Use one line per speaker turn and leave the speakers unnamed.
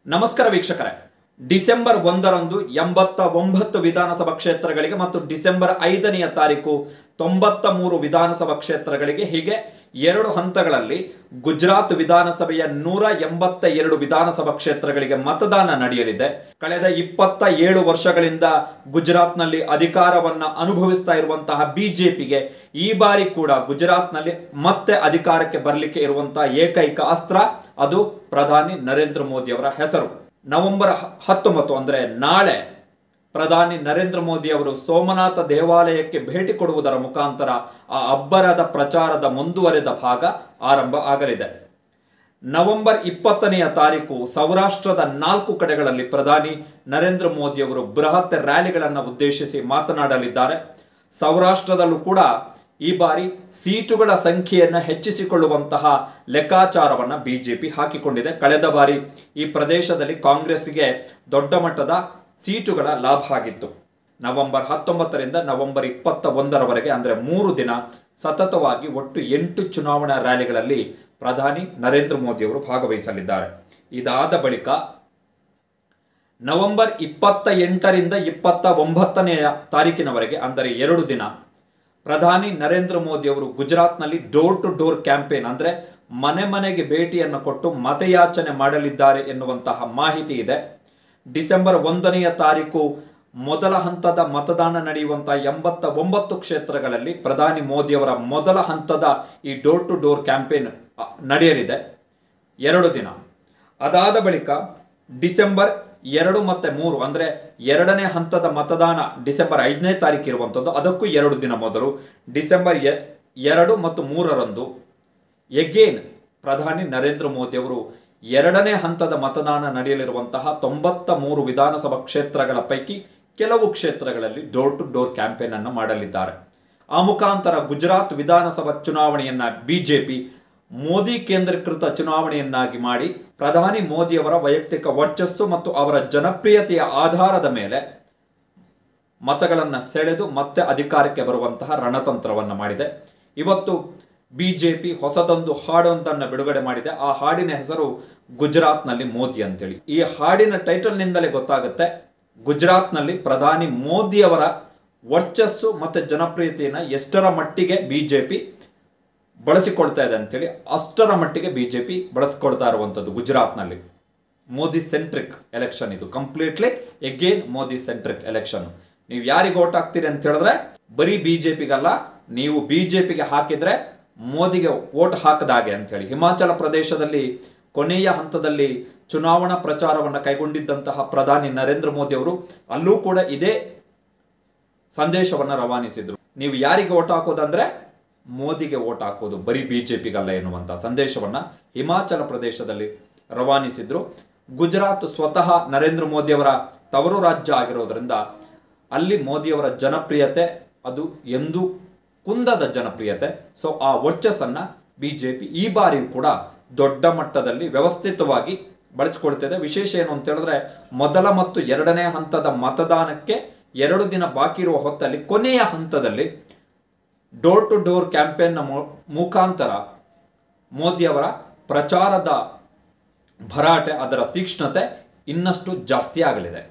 ನಮಸ್ಕಾರ ವೀಕ್ಷಕರೇ ಡಿಸೆಂಬರ್ ಒಂದರಂದು ಎಂಬತ್ತ ಒಂಬತ್ತು ವಿಧಾನಸಭಾ ಕ್ಷೇತ್ರಗಳಿಗೆ ಮತ್ತು ಡಿಸೆಂಬರ್ ಐದನೆಯ ತಾರೀಕು ತೊಂಬತ್ತ ಮೂರು ವಿಧಾನಸಭಾ ಕ್ಷೇತ್ರಗಳಿಗೆ ಹೀಗೆ ಎರಡು ಹಂತಗಳಲ್ಲಿ ಗುಜರಾತ್ ವಿಧಾನಸಭೆಯ ನೂರ ಎಂಬತ್ತ ಎರಡು ವಿಧಾನಸಭಾ ಕ್ಷೇತ್ರಗಳಿಗೆ ಮತದಾನ ನಡೆಯಲಿದೆ ಕಳೆದ ಇಪ್ಪತ್ತ ಏಳು ವರ್ಷಗಳಿಂದ ಗುಜರಾತ್ನಲ್ಲಿ ಅಧಿಕಾರವನ್ನ ಅನುಭವಿಸ್ತಾ ಇರುವಂತಹ ಬಿಜೆಪಿಗೆ ಈ ಬಾರಿ ಕೂಡ ಗುಜರಾತ್ನಲ್ಲಿ ಮತ್ತೆ ಅಧಿಕಾರಕ್ಕೆ ಬರಲಿಕ್ಕೆ ಇರುವಂತಹ ಏಕೈಕ ಅಸ್ತ್ರ ಅದು ಪ್ರಧಾನಿ ನರೇಂದ್ರ ಮೋದಿ ಅವರ ಹೆಸರು ನವೆಂಬರ್ ಹ- ಹತ್ತೊಂಬತ್ತು ಅಂದರೆ ನಾಳೆ ಪ್ರಧಾನಿ ನರೇಂದ್ರ ಮೋದಿ ಅವರು ಸೋಮನಾಥ ದೇವಾಲಯಕ್ಕೆ ಭೇಟಿ ಕೊಡುವುದರ ಮುಖಾಂತರ ಆ ಅಬ್ಬರದ ಪ್ರಚಾರದ ಮುಂದುವರೆದ ಭಾಗ ಆರಂಭ ಆಗಲಿದೆ ನವೆಂಬರ್ ಇಪ್ಪತ್ತನೆಯ ತಾರೀಕು ಸೌರಾಷ್ಟ್ರದ ನಾಲ್ಕು ಕಡೆಗಳಲ್ಲಿ ಪ್ರಧಾನಿ ನರೇಂದ್ರ ಮೋದಿ ಅವರು ಬೃಹತ್ ರ್ಯಾಲಿಗಳನ್ನು ಉದ್ದೇಶಿಸಿ ಮಾತನಾಡಲಿದ್ದಾರೆ ಸೌರಾಷ್ಟ್ರದಲ್ಲೂ ಕೂಡ ಈ ಬಾರಿ ಸೀಟುಗಳ ಸಂಖ್ಯೆಯನ್ನು ಹೆಚ್ಚಿಸಿಕೊಳ್ಳುವಂತಹ ಲೆಕ್ಕಾಚಾರವನ್ನು ಬಿಜೆಪಿ ಹಾಕಿಕೊಂಡಿದೆ ಕಳೆದ ಬಾರಿ ಈ ಪ್ರದೇಶದಲ್ಲಿ ಕಾಂಗ್ರೆಸ್ಗೆ ದೊಡ್ಡ ಮಟ್ಟದ ಸೀಟುಗಳ ಲಾಭ ಆಗಿತ್ತು ನವೆಂಬರ್ ಹತ್ತೊಂಬತ್ತರಿಂದ ನವೆಂಬರ್ ಇಪ್ಪತ್ತ ಒಂದರವರೆಗೆ ಅಂದರೆ ಮೂರು ದಿನ ಸತತವಾಗಿ ಒಟ್ಟು ಎಂಟು ಚುನಾವಣಾ ರ್ಯಾಲಿಗಳಲ್ಲಿ ಪ್ರಧಾನಿ ನರೇಂದ್ರ ಮೋದಿ ಅವರು ಭಾಗವಹಿಸಲಿದ್ದಾರೆ ಇದಾದ ಬಳಿಕ ನವೆಂಬರ್ ಇಪ್ಪತ್ತ ಎಂಟರಿಂದ ಇಪ್ಪತ್ತ ಒಂಬತ್ತನೆಯ ತಾರೀಕಿನವರೆಗೆ ಅಂದರೆ ಎರಡು ದಿನ ಪ್ರಧಾನಿ ನರೇಂದ್ರ ಮೋದಿ ಅವರು ಗುಜರಾತ್ನಲ್ಲಿ ಡೋರ್ ಟು ಡೋರ್ ಕ್ಯಾಂಪೇನ್ ಅಂದರೆ ಮನೆ ಮನೆಗೆ ಭೇಟಿಯನ್ನು ಕೊಟ್ಟು ಮತಯಾಚನೆ ಮಾಡಲಿದ್ದಾರೆ ಎನ್ನುವಂತಹ ಮಾಹಿತಿ ಇದೆ ಡಿಸೆಂಬರ್ ಒಂದನೆಯ ತಾರೀಕು ಮೊದಲ ಹಂತದ ಮತದಾನ ನಡೆಯುವಂತಹ ಎಂಬತ್ತ ಒಂಬತ್ತು ಕ್ಷೇತ್ರಗಳಲ್ಲಿ ಪ್ರಧಾನಿ ಮೋದಿಯವರ ಮೊದಲ ಹಂತದ ಈ ಡೋರ್ ಟು ಡೋರ್ ಕ್ಯಾಂಪೇನ್ ಅ, ನಡೆಯಲಿದೆ ಎರಡು ದಿನ ಅದಾದ ಬಳಿಕ ಡಿಸೆಂಬರ್ ಎರಡು ಮತ್ತೆ ಮೂರು ಅಂದರೆ ಎರಡನೇ ಹಂತದ ಮತದಾನ ಡಿಸೆಂಬರ್ ಐದನೇ ತಾರೀಕು ಇರುವಂಥದ್ದು ಅದಕ್ಕೂ ಎರಡು ದಿನ ಮೊದಲು ಡಿಸೆಂಬರ್ ಎ- ಎರಡು ಮತ್ತು ಮೂರರಂದು ಎಗೇನ್ ಪ್ರಧಾನಿ ನರೇಂದ್ರ ಮೋದಿ ಅವರು ಎರಡನೇ ಹಂತದ ಮತದಾನ ನಡೆಯಲಿರುವಂತಹ ತೊಂಬತ್ತ ಮೂರು ವಿಧಾನಸಭಾ ಕ್ಷೇತ್ರಗಳ ಪೈಕಿ ಕೆಲವು ಕ್ಷೇತ್ರಗಳಲ್ಲಿ ಡೋರ್ ಟು ಡೋರ್ ಕ್ಯಾಂಪೇನ್ ಅನ್ನು ಮಾಡಲಿದ್ದಾರೆ ಆ ಮುಖಾಂತರ ಗುಜರಾತ್ ವಿಧಾನಸಭಾ ಚುನಾವಣೆಯನ್ನ ಬಿಜೆಪಿ ಮೋದಿ ಕೇಂದ್ರೀಕೃತ ಚುನಾವಣೆಯನ್ನಾಗಿ ಮಾಡಿ ಪ್ರಧಾನಿ ಮೋದಿಯವರ ವೈಯಕ್ತಿಕ ವರ್ಚಸ್ಸು ಮತ್ತು ಅವರ ಜನಪ್ರಿಯತೆಯ ಆಧಾರದ ಮೇಲೆ ಮತಗಳನ್ನು ಸೆಳೆದು ಮತ್ತೆ ಅಧಿಕಾರಕ್ಕೆ ಬರುವಂತಹ ರಣತಂತ್ರವನ್ನು ಮಾಡಿದೆ ಇವತ್ತು ಬಿಜೆಪಿ ಹೊಸದೊಂದು ಹಾಡೊಂದನ್ನು ಬಿಡುಗಡೆ ಮಾಡಿದೆ ಆ ಹಾಡಿನ ಹೆಸರು ಗುಜರಾತ್ನಲ್ಲಿ ಮೋದಿ ಅಂತೇಳಿ ಈ ಹಾಡಿನ ಟೈಟಲ್ನಿಂದಲೇ ಗೊತ್ತಾಗುತ್ತೆ ಗುಜರಾತ್ನಲ್ಲಿ ಪ್ರಧಾನಿ ಮೋದಿಯವರ ವರ್ಚಸ್ಸು ಮತ್ತು ಜನಪ್ರಿಯತೆಯನ್ನು ಎಷ್ಟರ ಮಟ್ಟಿಗೆ ಬಿಜೆಪಿ ಬಳಸಿಕೊಳ್ತಾ ಇದೆ ಅಂತೇಳಿ ಅಷ್ಟರ ಮಟ್ಟಿಗೆ ಬಿಜೆಪಿ ಬಳಸಿಕೊಳ್ತಾ ಇರುವಂಥದ್ದು ಗುಜರಾತ್ನಲ್ಲಿ ಮೋದಿ ಸೆಂಟ್ರಿಕ್ ಎಲೆಕ್ಷನ್ ಇದು completely again Modi centric election ನೀವು ಯಾರಿಗೆ ಓಟ್ ಹಾಕ್ತೀರಿ ಅಂತ ಹೇಳಿದ್ರೆ ಬರೀ ಬಿಜೆಪಿಗಲ್ಲ ನೀವು ಬಿಜೆಪಿಗೆ ಹಾಕಿದ್ರೆ ಮೋದಿಗೆ ಓಟ್ ಹಾಕದಾಗೆ ಅಂತೇಳಿ ಹಿಮಾಚಲ ಪ್ರದೇಶದಲ್ಲಿ ಕೊನೆಯ ಹಂತದಲ್ಲಿ ಚುನಾವಣಾ ಪ್ರಚಾರವನ್ನು ಕೈಗೊಂಡಿದ್ದಂತಹ ಪ್ರಧಾನಿ ನರೇಂದ್ರ ಮೋದಿ ಅವರು ಅಲ್ಲೂ ಕೂಡ ಇದೇ ಸಂದೇಶವನ್ನು ರವಾನಿಸಿದ್ರು ನೀವು ಯಾರಿಗೆ ಓಟ್ ಹಾಕೋದಂದ್ರೆ ಮೋದಿಗೆ ಓಟ್ ಹಾಕೋದು ಬರೀ ಬಿಜೆಪಿಗಲ್ಲ ಎನ್ನುವಂಥ ಸಂದೇಶವನ್ನ ಹಿಮಾಚಲ ಪ್ರದೇಶದಲ್ಲಿ ರವಾನಿಸಿದ್ರು ಗುಜರಾತ್ ಸ್ವತಃ ನರೇಂದ್ರ ಮೋದಿಯವರ ತವರು ರಾಜ್ಯ ಆಗಿರೋದ್ರಿಂದ ಅಲ್ಲಿ ಮೋದಿಯವರ ಜನಪ್ರಿಯತೆ ಅದು ಎಂದೂ ಕುಂದದ ಜನಪ್ರಿಯತೆ ಸೊ ಆ ವರ್ಚಸ್ಸನ್ನ ಬಿಜೆಪಿ ಈ ಬಾರಿಯೂ ಕೂಡ ದೊಡ್ಡ ಮಟ್ಟದಲ್ಲಿ ವ್ಯವಸ್ಥಿತವಾಗಿ ಬಳಸಿಕೊಳ್ತಿದೆ ವಿಶೇಷ ಏನು ಅಂತ ಹೇಳಿದ್ರೆ ಮೊದಲ ಮತ್ತು ಎರಡನೇ ಹಂತದ ಮತದಾನಕ್ಕೆ ಎರಡು ದಿನ ಬಾಕಿ ಇರುವ ಹೊತ್ತಲ್ಲಿ ಕೊನೆಯ ಹಂತದಲ್ಲಿ ಡೋರ್ ಟು ಡೋರ್ ಕ್ಯಾಂಪೇನ್ನ ಮು- ಮುಖಾಂತರ ಮೋದಿಯವರ ಪ್ರಚಾರದ ಭರಾಟೆ ಅದರ ತೀಕ್ಷ್ಣತೆ ಇನ್ನಷ್ಟು ಜಾಸ್ತಿ ಆಗಲಿದೆ